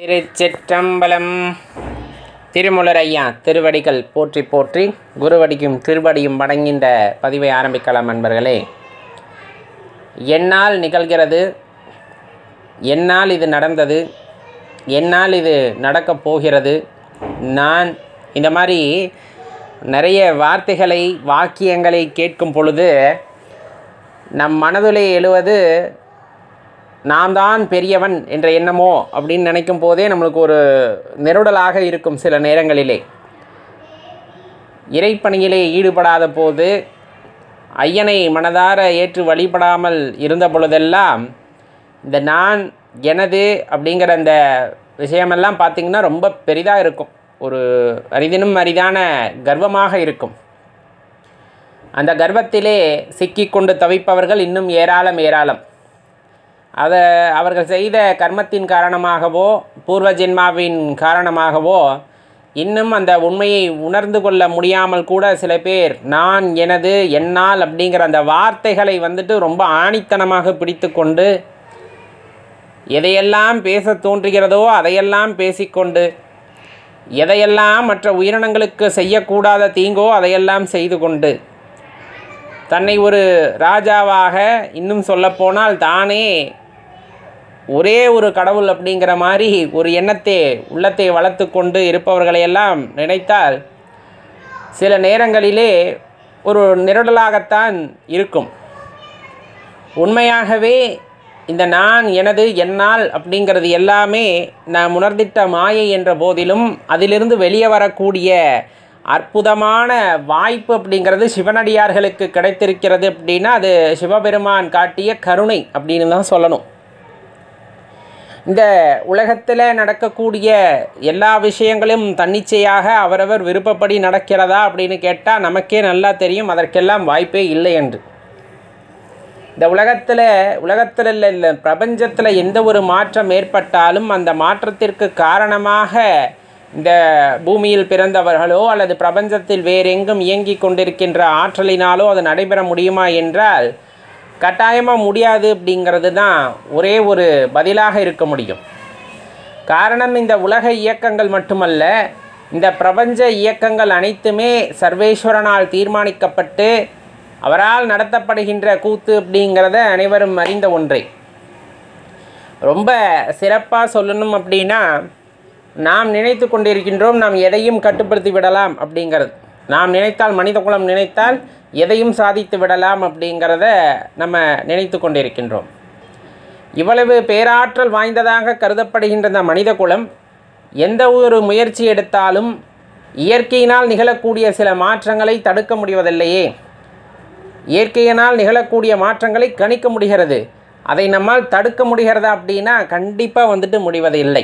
திருச்சிற்றம்பலம் திருமுலர் ஐயா திருவடிகள் போற்றி போற்றி குருவடிக்கும் திருவடியும் வணங்கின்ற பதிவை ஆரம்பிக்கலாம் நண்பர்களே என்னால் நிகழ்கிறது என்னால் இது நடந்தது என்னால் இது நடக்கப் போகிறது நான் இந்த மாதிரி நிறைய வார்த்தைகளை வாக்கியங்களை கேட்கும் பொழுது நம் மனதிலே எழுவது நாம் தான் பெரியவன் என்ற எண்ணமோ அப்படின்னு நினைக்கும் போதே நம்மளுக்கு ஒரு நெருடலாக இருக்கும் சில நேரங்களிலே இறைப்பணியிலே ஈடுபடாத போது ஐயனை மனதார ஏற்று வழிபடாமல் இருந்த பொழுதெல்லாம் இந்த நான் எனது அப்படிங்கிற அந்த விஷயமெல்லாம் பார்த்திங்கன்னா ரொம்ப பெரிதாக இருக்கும் ஒரு அரிதினும் அரிதான கர்வமாக இருக்கும் அந்த கர்வத்திலே சிக்கிக்கொண்டு தவிப்பவர்கள் இன்னும் ஏராளம் ஏராளம் அதை அவர்கள் செய்த கர்மத்தின் காரணமாகவோ பூர்வ ஜென்மாவின் காரணமாகவோ இன்னும் அந்த உண்மையை உணர்ந்து கொள்ள முடியாமல் கூட சில பேர் நான் எனது என்னால் அப்படிங்கிற அந்த வார்த்தைகளை வந்துட்டு ரொம்ப ஆணித்தனமாக பிடித்து கொண்டு எதையெல்லாம் பேச தோன்றுகிறதோ அதையெல்லாம் பேசிக்கொண்டு எதையெல்லாம் மற்ற உயிரினங்களுக்கு செய்யக்கூடாத தீங்கோ அதையெல்லாம் செய்து கொண்டு தன்னை ஒரு ராஜாவாக இன்னும் சொல்லப்போனால் தானே ஒரே ஒரு கடவுள் அப்படிங்கிற மாதிரி ஒரு எண்ணத்தை உள்ளத்தை வளர்த்து கொண்டு இருப்பவர்களையெல்லாம் நினைத்தால் சில நேரங்களிலே ஒரு நிரடலாகத்தான் இருக்கும் உண்மையாகவே இந்த நான் எனது என்னால் அப்படிங்கிறது எல்லாமே நான் உணர்ந்திட்ட மாயை என்ற போதிலும் அதிலிருந்து வெளியே வரக்கூடிய அற்புதமான வாய்ப்பு அப்படிங்கிறது சிவனடியார்களுக்கு கிடைத்திருக்கிறது அப்படின்னா அது சிவபெருமான் காட்டிய கருணை அப்படின்னு தான் சொல்லணும் இந்த உலகத்தில் நடக்கக்கூடிய எல்லா விஷயங்களும் தன்னிச்சையாக அவரவர் விருப்பப்படி நடக்கிறதா அப்படின்னு கேட்டால் நமக்கே நல்லா தெரியும் அதற்கெல்லாம் வாய்ப்பே இல்லை என்று இந்த உலகத்தில் உலகத்தில் இல்லை இல்லை பிரபஞ்சத்தில் எந்த ஒரு மாற்றம் ஏற்பட்டாலும் அந்த மாற்றத்திற்கு காரணமாக இந்த பூமியில் பிறந்தவர்களோ அல்லது பிரபஞ்சத்தில் வேறெங்கும் இயங்கி கொண்டிருக்கின்ற ஆற்றலினாலோ அது நடைபெற முடியுமா என்றால் கட்டாயமாக முடியாது அப்படிங்கிறது தான் ஒரே ஒரு பதிலாக இருக்க முடியும் காரணம் இந்த உலக இயக்கங்கள் மட்டுமல்ல இந்த பிரபஞ்ச இயக்கங்கள் அனைத்துமே சர்வேஸ்வரனால் தீர்மானிக்கப்பட்டு அவரால் நடத்தப்படுகின்ற கூத்து அப்படிங்கிறத அனைவரும் அறிந்த ஒன்றே ரொம்ப சிறப்பாக சொல்லணும் அப்படின்னா நாம் நினைத்து கொண்டிருக்கின்றோம் நாம் எதையும் கட்டுப்படுத்தி விடலாம் அப்படிங்கிறது நாம் நினைத்தால் மனித குலம் நினைத்தால் எதையும் சாதித்து விடலாம் அப்படிங்கிறத நம்ம நினைத்து கொண்டிருக்கின்றோம் இவ்வளவு பேராற்றல் வாய்ந்ததாக கருதப்படுகின்ற இந்த மனித குலம் எந்த ஒரு முயற்சி எடுத்தாலும் இயற்கையினால் நிகழக்கூடிய சில மாற்றங்களை தடுக்க முடிவதில்லையே இயற்கையினால் நிகழக்கூடிய மாற்றங்களை கணிக்க முடிகிறது அதை நம்மால் தடுக்க முடிகிறதா அப்படின்னா கண்டிப்பாக வந்துட்டு முடிவதில்லை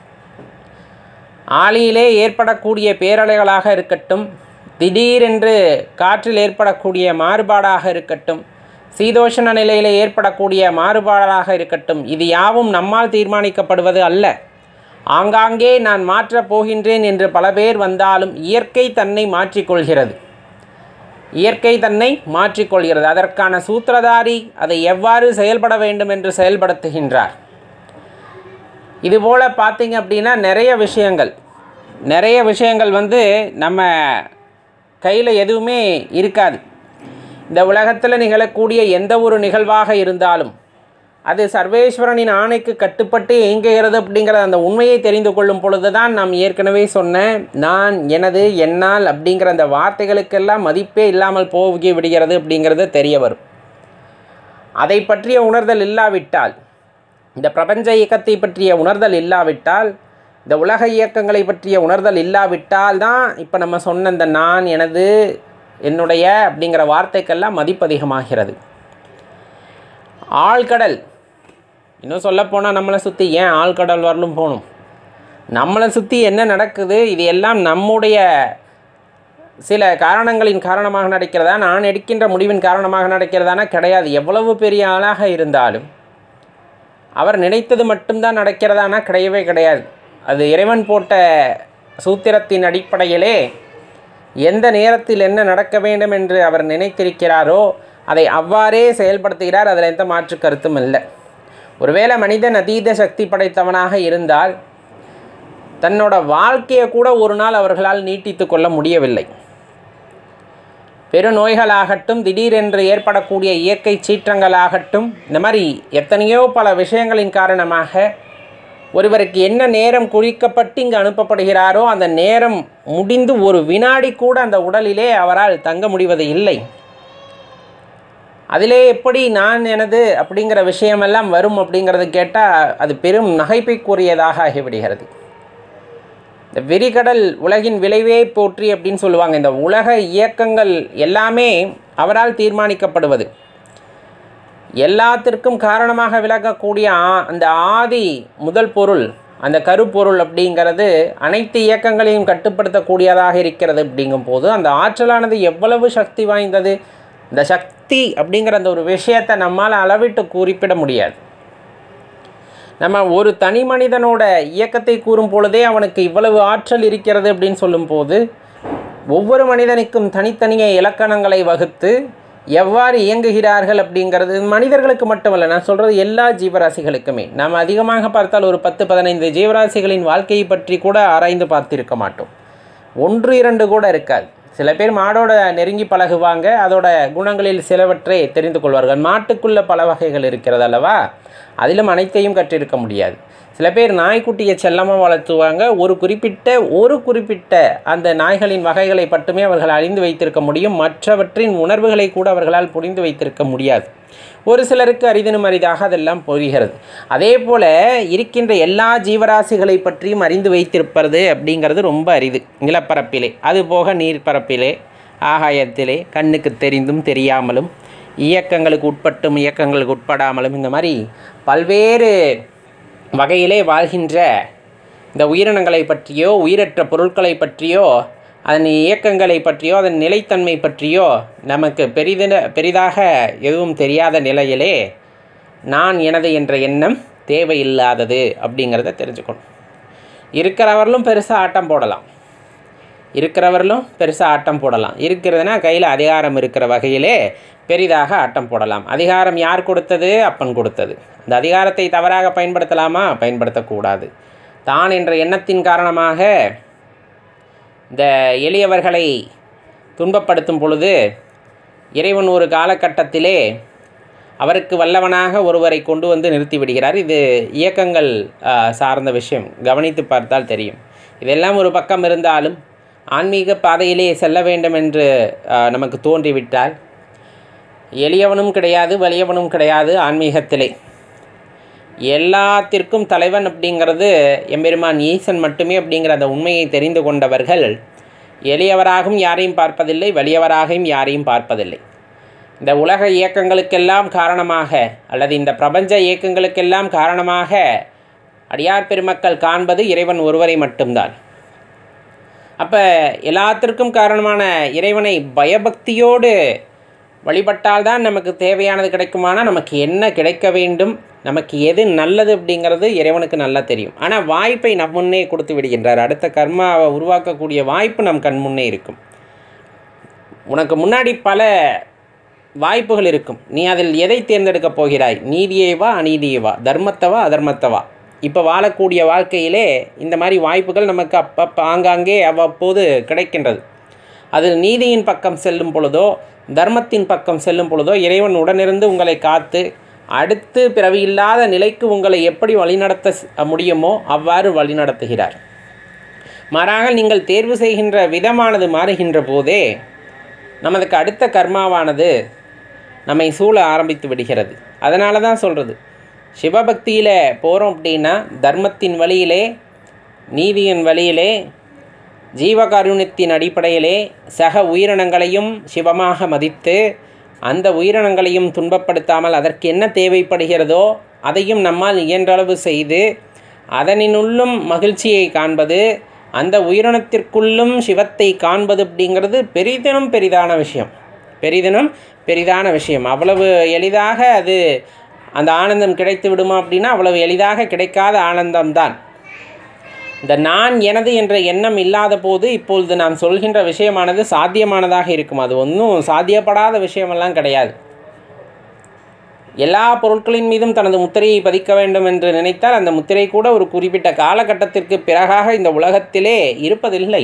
ஆளியிலே ஏற்படக்கூடிய பேரலைகளாக இருக்கட்டும் திடீரென்று காற்றில் ஏற்படக்கூடிய மாறுபாடாக இருக்கட்டும் சீதோஷண நிலையில் ஏற்படக்கூடிய மாறுபாடாக இருக்கட்டும் இது யாவும் நம்மால் தீர்மானிக்கப்படுவது அல்ல ஆங்காங்கே நான் மாற்றப் போகின்றேன் என்று பல பேர் வந்தாலும் இயற்கை தன்னை மாற்றிக்கொள்கிறது இயற்கை தன்னை மாற்றிக்கொள்கிறது அதற்கான சூத்திரதாரி அதை எவ்வாறு செயல்பட வேண்டும் என்று செயல்படுத்துகின்றார் இதுபோல் பார்த்தீங்க அப்படின்னா நிறைய விஷயங்கள் நிறைய விஷயங்கள் வந்து நம்ம கையில் எதுவுமே இருக்காது இந்த உலகத்தில் நிகழக்கூடிய எந்த ஒரு நிகழ்வாக இருந்தாலும் அது சர்வேஸ்வரனின் ஆணைக்கு கட்டுப்பட்டு இயங்குகிறது அப்படிங்கிற அந்த உண்மையை தெரிந்து கொள்ளும் பொழுது தான் நாம் ஏற்கனவே சொன்ன நான் எனது என்னால் அப்படிங்கிற அந்த வார்த்தைகளுக்கெல்லாம் மதிப்பே இல்லாமல் போகி விடுகிறது அப்படிங்கிறது தெரிய வரும் அதை பற்றிய உணர்தல் இல்லாவிட்டால் இந்த பிரபஞ்ச இயக்கத்தை பற்றிய உணர்தல் இல்லாவிட்டால் இந்த உலக இயக்கங்களை பற்றிய உணர்தல் இல்லாவிட்டால் தான் இப்போ நம்ம சொன்ன இந்த நான் எனது என்னுடைய அப்படிங்கிற வார்த்தைக்கெல்லாம் மதிப்பதிகமாகிறது ஆழ்கடல் இன்னும் சொல்லப்போனால் நம்மளை சுற்றி ஏன் ஆழ்கடல் வரலும் போகணும் நம்மளை சுற்றி என்ன நடக்குது இது எல்லாம் நம்முடைய சில காரணங்களின் காரணமாக நடக்கிறதா நான் எடுக்கின்ற முடிவின் காரணமாக நடக்கிறதானா கிடையாது எவ்வளவு பெரிய ஆளாக இருந்தாலும் அவர் நினைத்தது மட்டும்தான் நடக்கிறதானா கிடையவே கிடையாது அது இறைவன் போட்ட சூத்திரத்தின் அடிப்படையிலே எந்த நேரத்தில் என்ன நடக்க வேண்டும் என்று அவர் நினைத்திருக்கிறாரோ அதை அவ்வாறே செயல்படுத்துகிறார் அதில் எந்த மாற்று கருத்தும் இல்லை ஒருவேளை மனிதன் அதீத சக்தி படைத்தவனாக இருந்தால் தன்னோட வாழ்க்கையை கூட ஒரு நாள் அவர்களால் நீட்டித்து கொள்ள முடியவில்லை பெருநோய்களாகட்டும் திடீரென்று ஏற்படக்கூடிய இயற்கை சீற்றங்களாகட்டும் இந்த மாதிரி எத்தனையோ பல விஷயங்களின் காரணமாக ஒருவருக்கு என்ன நேரம் குறிக்கப்பட்டு இங்கு அனுப்பப்படுகிறாரோ அந்த நேரம் முடிந்து ஒரு வினாடி கூட அந்த உடலிலே அவரால் தங்க முடிவது இல்லை அதிலே எப்படி நான் எனது அப்படிங்கிற விஷயமெல்லாம் வரும் அப்படிங்கிறது கேட்டால் அது பெரும் நகைப்பைக்குரியதாக ஆகிவிடுகிறது இந்த விரிகடல் உலகின் விளைவே போற்றி அப்படின்னு சொல்லுவாங்க இந்த உலக இயக்கங்கள் எல்லாமே அவரால் தீர்மானிக்கப்படுவது எல்லாத்திற்கும் காரணமாக விளக்கக்கூடிய ஆ- அந்த ஆதி முதல் பொருள் அந்த கருப்பொருள் அப்படிங்கிறது அனைத்து இயக்கங்களையும் கட்டுப்படுத்தக்கூடியதாக இருக்கிறது அப்படிங்கும் போது அந்த ஆற்றலானது எவ்வளவு சக்தி வாய்ந்தது இந்த சக்தி அப்படிங்கிற அந்த ஒரு விஷயத்தை நம்மால் அளவிட்டு குறிப்பிட முடியாது நம்ம ஒரு தனி மனிதனோட இயக்கத்தை கூறும் பொழுதே அவனுக்கு இவ்வளவு ஆற்றல் இருக்கிறது அப்படின்னு சொல்லும்போது ஒவ்வொரு மனிதனுக்கும் தனித்தனிய இலக்கணங்களை வகுத்து எவ்வாறு இயங்குகிறார்கள் அப்படிங்கிறது மனிதர்களுக்கு மட்டுமல்ல நான் சொல்கிறது எல்லா ஜீவராசிகளுக்குமே நாம் அதிகமாக பார்த்தால் ஒரு பத்து பதினைந்து ஜீவராசிகளின் வாழ்க்கையை பற்றி கூட ஆராய்ந்து பார்த்திருக்க மாட்டோம் ஒன்று இரண்டு கூட இருக்காது சில பேர் மாடோட நெருங்கி பழகுவாங்க அதோட குணங்களில் சிலவற்றை தெரிந்து கொள்வார்கள் மாட்டுக்குள்ள பல வகைகள் இருக்கிறது அல்லவா அதிலும் அனைத்தையும் கற்றிருக்க முடியாது சில பேர் நாய்க்குட்டியை செல்லமாக வளர்த்துவாங்க ஒரு குறிப்பிட்ட ஒரு குறிப்பிட்ட அந்த நாய்களின் வகைகளை மட்டுமே அவர்கள் அறிந்து வைத்திருக்க முடியும் மற்றவற்றின் உணர்வுகளை கூட அவர்களால் புரிந்து வைத்திருக்க முடியாது ஒரு சிலருக்கு அரிதினும் அரிதாக அதெல்லாம் புரிகிறது அதே போல் இருக்கின்ற எல்லா ஜீவராசிகளை பற்றியும் அறிந்து வைத்திருப்பது அப்படிங்கிறது ரொம்ப அரிது நிலப்பரப்பிலே அது போக நீர்ப்பரப்பிலே ஆகாயத்திலே கண்ணுக்கு தெரிந்தும் தெரியாமலும் இயக்கங்களுக்கு உட்பட்டும் இயக்கங்களுக்கு உட்படாமலும் இந்த மாதிரி பல்வேறு வகையிலே வாழ்கின்ற இந்த உயிரினங்களை பற்றியோ உயிரற்ற பொருட்களை பற்றியோ அதன் இயக்கங்களை பற்றியோ அதன் நிலைத்தன்மை பற்றியோ நமக்கு பெரிதின பெரிதாக எதுவும் தெரியாத நிலையிலே நான் எனது என்ற எண்ணம் தேவையில்லாதது அப்படிங்கிறத தெரிஞ்சுக்கணும் இருக்கிறவர்களும் பெருசாக ஆட்டம் போடலாம் இருக்கிறவர்களும் பெருசாக ஆட்டம் போடலாம் இருக்கிறதுனா கையில் அதிகாரம் இருக்கிற வகையிலே பெரிதாக ஆட்டம் போடலாம் அதிகாரம் யார் கொடுத்தது அப்பன் கொடுத்தது அந்த அதிகாரத்தை தவறாக பயன்படுத்தலாமா பயன்படுத்தக்கூடாது தான் என்ற எண்ணத்தின் காரணமாக இந்த எளியவர்களை துன்பப்படுத்தும் பொழுது இறைவன் ஒரு காலகட்டத்திலே அவருக்கு வல்லவனாக ஒருவரை கொண்டு வந்து நிறுத்தி விடுகிறார் இது இயக்கங்கள் ஆ, சார்ந்த விஷயம் கவனித்து பார்த்தால் தெரியும் இதெல்லாம் ஒரு பக்கம் இருந்தாலும் ஆன்மீக பாதையிலே செல்ல வேண்டும் என்று ஆ, நமக்கு தோன்றிவிட்டால் எளியவனும் கிடையாது வலியவனும் கிடையாது ஆன்மீகத்திலே எல்லாத்திற்கும் தலைவன் அப்படிங்கிறது எம்பெருமான் ஈசன் மட்டுமே அப்படிங்கிற அந்த உண்மையை தெரிந்து கொண்டவர்கள் எளியவராகவும் யாரையும் பார்ப்பதில்லை வலியவராகவும் யாரையும் பார்ப்பதில்லை இந்த உலக இயக்கங்களுக்கெல்லாம் காரணமாக அல்லது இந்த பிரபஞ்ச இயக்கங்களுக்கெல்லாம் காரணமாக அடியார் பெருமக்கள் காண்பது இறைவன் ஒருவரை மட்டும்தான் அப்போ எல்லாத்திற்கும் காரணமான இறைவனை பயபக்தியோடு வழிபட்டால்தான் நமக்கு தேவையானது கிடைக்குமானால் நமக்கு என்ன கிடைக்க வேண்டும் நமக்கு எது நல்லது அப்படிங்கிறது இறைவனுக்கு நல்லா தெரியும் ஆனால் வாய்ப்பை நம் முன்னே கொடுத்து விடுகின்றார் அடுத்த கர்மாவை உருவாக்கக்கூடிய வாய்ப்பு நம் கண் முன்னே இருக்கும் உனக்கு முன்னாடி பல வாய்ப்புகள் இருக்கும் நீ அதில் எதை தேர்ந்தெடுக்கப் போகிறாய் நீதியேவா அநீதியேவா தர்மத்தவா அதர்மத்தவா இப்போ வாழக்கூடிய வாழ்க்கையிலே இந்த மாதிரி வாய்ப்புகள் நமக்கு அப்பப்போ ஆங்காங்கே அவ்வப்போது கிடைக்கின்றது அதில் நீதியின் பக்கம் செல்லும் பொழுதோ தர்மத்தின் பக்கம் செல்லும் பொழுதோ இறைவன் உடனிருந்து உங்களை காத்து அடுத்து பிறவி இல்லாத நிலைக்கு உங்களை எப்படி வழிநடத்த ஸ்- முடியுமோ அவ்வாறு வழிநடத்துகிறார் மாறாக நீங்கள் தேர்வு செய்கின்ற விதமானது மாறுகின்ற போதே நமதுக்கு அடுத்த கர்மாவானது நம்மை சூழ ஆரம்பித்து விடுகிறது அதனால தான் சொல்கிறது சிவபக்தியில் போகிறோம் அப்படின்னா தர்மத்தின் வழியிலே நீதியின் வழியிலே ஜீவகாருண்யத்தின் அடிப்படையிலே சக உயிரினங்களையும் சிவமாக மதித்து அந்த உயிரினங்களையும் துன்பப்படுத்தாமல் அதற்கு என்ன தேவைப்படுகிறதோ அதையும் நம்மால் இயன்றளவு செய்து அதனினுள்ளும் மகிழ்ச்சியை காண்பது அந்த உயிரினத்திற்குள்ளும் சிவத்தை காண்பது அப்படிங்கிறது பெரிதினும் பெரிதான விஷயம் பெரிதினும் பெரிதான விஷயம் அவ்வளவு எளிதாக அது அந்த ஆனந்தம் கிடைத்து விடுமா அப்படின்னா அவ்வளவு எளிதாக கிடைக்காத ஆனந்தம்தான் இந்த நான் எனது என்ற எண்ணம் இல்லாத போது இப்பொழுது நாம் சொல்கின்ற விஷயமானது சாத்தியமானதாக இருக்கும் அது ஒன்றும் சாத்தியப்படாத விஷயமெல்லாம் கிடையாது எல்லா பொருட்களின் மீதும் தனது முத்திரையை பதிக்க வேண்டும் என்று நினைத்தால் அந்த முத்திரை கூட ஒரு குறிப்பிட்ட காலகட்டத்திற்கு பிறகாக இந்த உலகத்திலே இருப்பதில்லை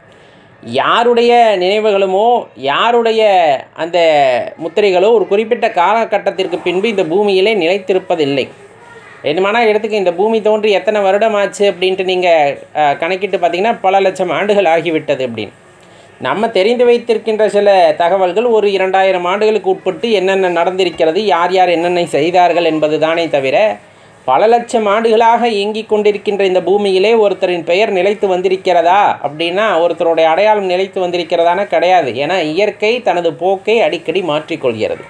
யாருடைய நினைவுகளுமோ யாருடைய அந்த முத்திரைகளோ ஒரு குறிப்பிட்ட காலகட்டத்திற்கு பின்பு இந்த பூமியிலே நிலைத்திருப்பதில்லை வேணுமானால் எடுத்துக்க இந்த பூமி தோன்றி எத்தனை வருடம் ஆச்சு அப்படின்ட்டு நீங்கள் கணக்கிட்டு பார்த்தீங்கன்னா பல லட்சம் ஆண்டுகள் ஆகிவிட்டது அப்படின்னு நம்ம தெரிந்து வைத்திருக்கின்ற சில தகவல்கள் ஒரு இரண்டாயிரம் ஆண்டுகளுக்கு உட்பட்டு என்னென்ன நடந்திருக்கிறது யார் யார் என்னென்ன செய்தார்கள் என்பது தானே தவிர பல லட்சம் ஆண்டுகளாக இயங்கிக் கொண்டிருக்கின்ற இந்த பூமியிலே ஒருத்தரின் பெயர் நிலைத்து வந்திருக்கிறதா அப்படின்னா ஒருத்தருடைய அடையாளம் நிலைத்து வந்திருக்கிறதானா கிடையாது ஏன்னா இயற்கை தனது போக்கை அடிக்கடி மாற்றிக்கொள்கிறது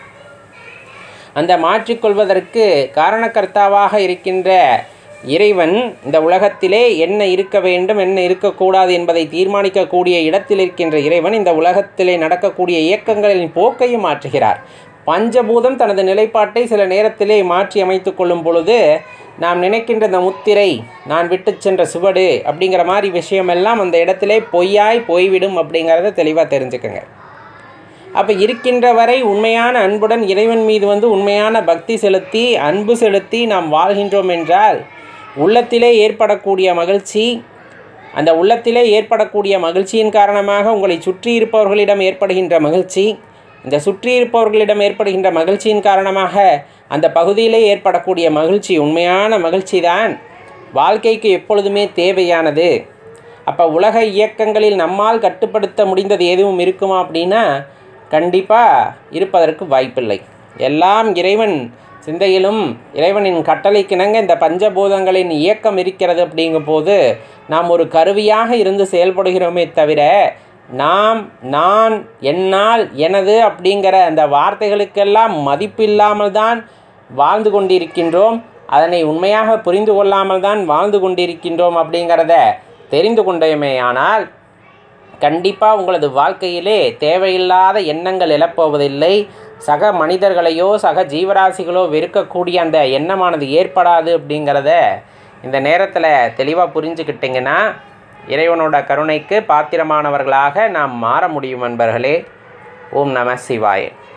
அந்த மாற்றிக்கொள்வதற்கு காரணக்கர்த்தாவாக இருக்கின்ற இறைவன் இந்த உலகத்திலே என்ன இருக்க வேண்டும் என்ன இருக்கக்கூடாது என்பதை தீர்மானிக்கக்கூடிய இடத்தில் இருக்கின்ற இறைவன் இந்த உலகத்திலே நடக்கக்கூடிய இயக்கங்களின் போக்கையும் மாற்றுகிறார் பஞ்சபூதம் தனது நிலைப்பாட்டை சில நேரத்திலே மாற்றி அமைத்து கொள்ளும் பொழுது நாம் நினைக்கின்ற இந்த முத்திரை நான் விட்டு சென்ற சுவடு அப்படிங்கிற மாதிரி விஷயமெல்லாம் அந்த இடத்திலே பொய்யாய் போய்விடும் அப்படிங்கிறத தெளிவாக தெரிஞ்சுக்கங்க அப்போ இருக்கின்ற வரை உண்மையான அன்புடன் இறைவன் மீது வந்து உண்மையான பக்தி செலுத்தி அன்பு செலுத்தி நாம் வாழ்கின்றோம் என்றால் உள்ளத்திலே ஏற்படக்கூடிய மகிழ்ச்சி அந்த உள்ளத்திலே ஏற்படக்கூடிய மகிழ்ச்சியின் காரணமாக உங்களை சுற்றி இருப்பவர்களிடம் ஏற்படுகின்ற மகிழ்ச்சி இந்த சுற்றி இருப்பவர்களிடம் ஏற்படுகின்ற மகிழ்ச்சியின் காரணமாக அந்த பகுதியிலே ஏற்படக்கூடிய மகிழ்ச்சி உண்மையான மகிழ்ச்சி தான் வாழ்க்கைக்கு எப்பொழுதுமே தேவையானது அப்போ உலக இயக்கங்களில் நம்மால் கட்டுப்படுத்த முடிந்தது எதுவும் இருக்குமா அப்படின்னா கண்டிப்பாக இருப்பதற்கு வாய்ப்பில்லை எல்லாம் இறைவன் சிந்தையிலும் இறைவனின் கட்டளைக்கிணங்க இந்த பஞ்சபூதங்களின் இயக்கம் இருக்கிறது அப்படிங்கும்போது நாம் ஒரு கருவியாக இருந்து செயல்படுகிறோமே தவிர நாம் நான் என்னால் எனது அப்படிங்கிற அந்த வார்த்தைகளுக்கெல்லாம் மதிப்பில்லாமல் தான் வாழ்ந்து கொண்டிருக்கின்றோம் அதனை உண்மையாக புரிந்து கொள்ளாமல் தான் வாழ்ந்து கொண்டிருக்கின்றோம் அப்படிங்கிறத தெரிந்து கொண்டோமேயானால் கண்டிப்பாக உங்களது வாழ்க்கையிலே தேவையில்லாத எண்ணங்கள் எழப்போவதில்லை சக மனிதர்களையோ சக ஜீவராசிகளோ வெறுக்கக்கூடிய அந்த எண்ணமானது ஏற்படாது அப்படிங்கிறத இந்த நேரத்தில் தெளிவாக புரிஞ்சுக்கிட்டிங்கன்னா இறைவனோட கருணைக்கு பாத்திரமானவர்களாக நாம் மாற முடியும் நண்பர்களே ஓம் நம சிவாயே